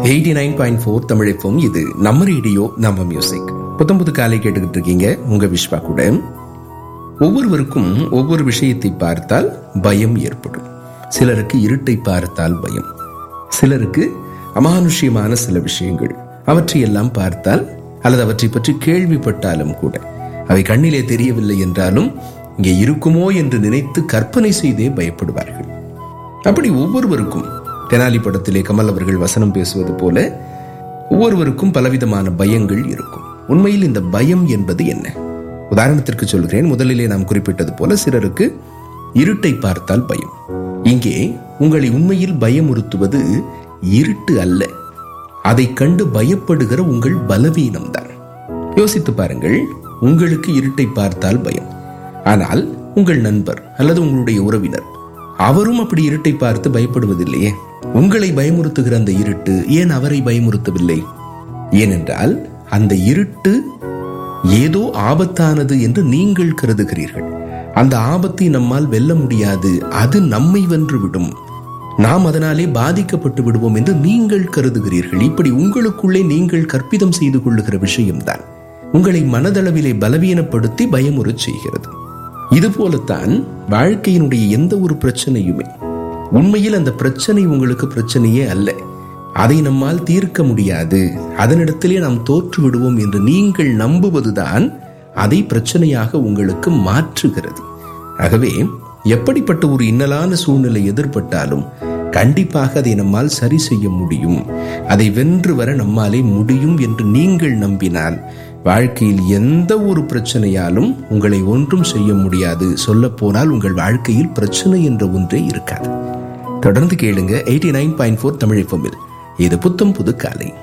eighty nine point four தமிழைப்போம் இது நம்ம ரேடியோ நம்ம மியூசிக் புத்தம் புது காலை கேட்டுக்கிட்டு இருக்கீங்க உங்க விஸ்வா கூட ஒவ்வொருவருக்கும் ஒவ்வொரு விஷயத்தை பார்த்தால் பயம் ஏற்படும் சிலருக்கு இருட்டை பார்த்தால் பயம் சிலருக்கு அமானுஷ்யமான சில விஷயங்கள் அவற்றையெல்லாம் பார்த்தால் அல்லது அவற்றை பற்றி கேள்விப்பட்டாலும் கூட அவை கண்ணிலே தெரியவில்லை என்றாலும் இங்கே இருக்குமோ என்று நினைத்து கற்பனை செய்தே பயப்படுவார்கள் அப்படி ஒவ்வொருவருக்கும் தெனாலி படத்திலே கமல் அவர்கள் வசனம் பேசுவது போல ஒவ்வொருவருக்கும் பலவிதமான பயங்கள் இருக்கும் உண்மையில் இந்த பயம் என்பது என்ன உதாரணத்திற்கு சொல்கிறேன் முதலிலே நாம் குறிப்பிட்டது போல சிலருக்கு இருட்டை பார்த்தால் பயம் இங்கே உங்களை உண்மையில் பயமுறுத்துவது இருட்டு அல்ல அதை கண்டு பயப்படுகிற உங்கள் பலவீனம்தான் யோசித்து பாருங்கள் உங்களுக்கு இருட்டை பார்த்தால் பயம் ஆனால் உங்கள் நண்பர் அல்லது உங்களுடைய உறவினர் அவரும் அப்படி இருட்டை பார்த்து பயப்படுவதில்லையே உங்களை பயமுறுத்துகிற அந்த இருட்டு ஏன் அவரை பயமுறுத்தவில்லை ஏனென்றால் அந்த இருட்டு ஏதோ ஆபத்தானது என்று நீங்கள் கருதுகிறீர்கள் அந்த ஆபத்தை நம்மால் வெல்ல முடியாது அது நம்மை வென்று விடும் நாம் அதனாலே பாதிக்கப்பட்டு விடுவோம் என்று நீங்கள் கருதுகிறீர்கள் இப்படி உங்களுக்குள்ளே நீங்கள் கற்பிதம் செய்து கொள்ளுகிற விஷயம்தான் உங்களை மனதளவிலே பலவீனப்படுத்தி பயமுறச் செய்கிறது இது போலத்தான் வாழ்க்கையினுடைய எந்த ஒரு பிரச்சனையுமே உண்மையில் அந்த பிரச்சனை உங்களுக்கு பிரச்சனையே அல்ல அதை நம்மால் தீர்க்க முடியாது அதனிடத்திலே நாம் தோற்று விடுவோம் என்று நீங்கள் நம்புவதுதான் அதை பிரச்சனையாக உங்களுக்கு மாற்றுகிறது ஆகவே எப்படிப்பட்ட ஒரு இன்னலான சூழ்நிலை எதிர்பட்டாலும் கண்டிப்பாக அதை நம்மால் சரி செய்ய முடியும் அதை வென்று வர நம்மாலே முடியும் என்று நீங்கள் நம்பினால் வாழ்க்கையில் எந்த ஒரு பிரச்சனையாலும் உங்களை ஒன்றும் செய்ய முடியாது சொல்ல போனால் உங்கள் வாழ்க்கையில் பிரச்சனை என்ற ஒன்றே இருக்காது தொடர்ந்து கேளுங்க eighty nine point four Tamil இது புத்தம் புது காலை